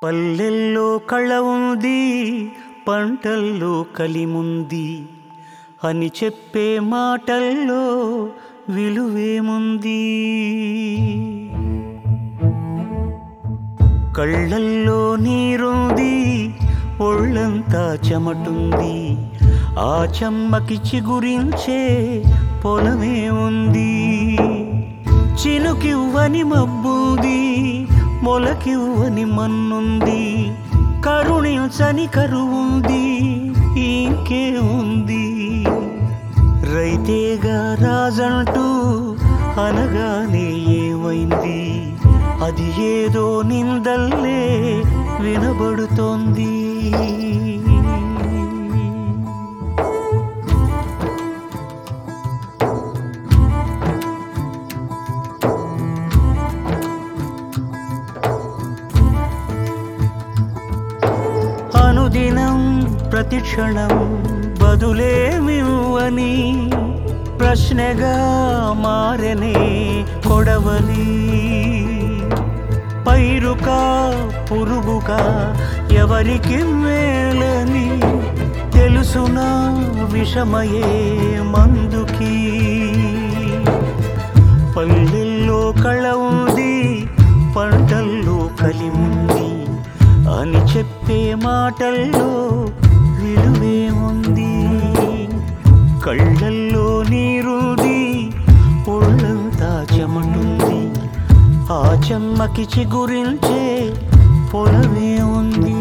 పల్లెల్లో కళ ఉంది పంటల్లో కలిముంది అని చెప్పే మాటల్లో విలువేముంది కళ్ళల్లో నీరుంది ఒళ్ళంతా చెమటుంది ఆ చెమ్మకి చిగురించే పొలమే ఉంది చినుకివ్వని మబ్బుంది మొలకివ్వని మన్నుంది కరుణించని కరువుంది ఇంకే ఉంది రైతేగా రాజంటూ అనగానే ఏమైంది అది ఏదో నిందల్లే వినబడుతోంది అనుదినం ప్రతిక్షణం బదులేమివ్వని ప్రశ్నగా మారనే కొడవలి పైరుకా పురుగుగా ఎవరికి మేలని తెలుసునా విషమయే మందుకి పల్లెల్లో కళ ఉంది పంటల్లో కలిముంది అని చెప్పే మాటల్లో విలువేముంది కళ్ళల్లో నీరుది ఒళ్ళంతా చెమటుంది ఆ చెమ్మకి చిగురించే పొలమే ఉంది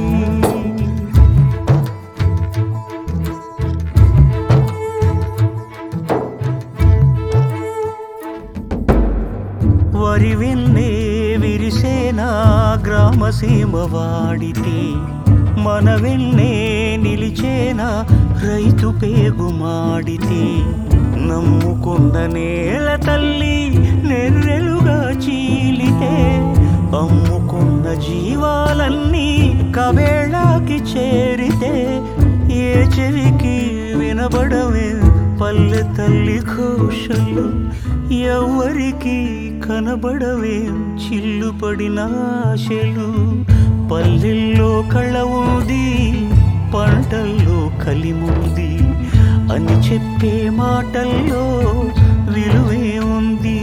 వరి విన్నే విరిసేనా గ్రామ సీమ వాడితే మన వెన్నే నిలిచేనా రైతు పేగు మాడితే నమ్ముకున్న నేల తల్లి నెర్రెలుగా చీలితే అమ్ముకున్న జీవాలన్నీ కవేళాకి చేరితే ఏ చెవికి వినబడవే పల్లె తల్లి ఘోషలు ఎవరికి కనబడవేం చిల్లు పడిన ఆశలు పల్లెల్లో కళ్ళ ఉంది పంటల్లో కలిముంది అని చెప్పే మాటల్లో విలువే ఉంది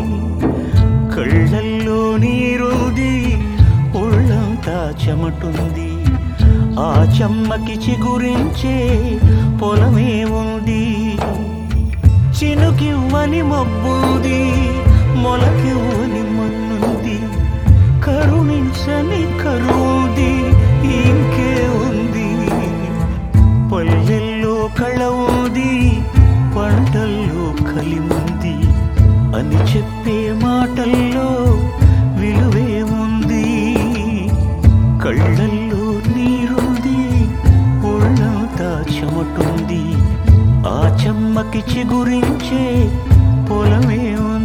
కళ్ళల్లో నీరుంది ఒళ్ళంతా చెమటుంది ఆ చెమ్మకి చిగురించే పొలమే ఉంది చినుకివ్వని మబ్బుంది మొలకివ్వని మన్నుంది కరుణించని కరువుది ఇంకే ఉంది పల్లెల్లో కళ ఉంది పంటల్లో కలిముంది అని చెప్పే మాటల్లో విలువే ఉంది కళ్ళల్లో నీరుంది ఒళ్ళంతా చెమటుంది ఆ చెమ్మకి చిగురించే పొలమే ఉంది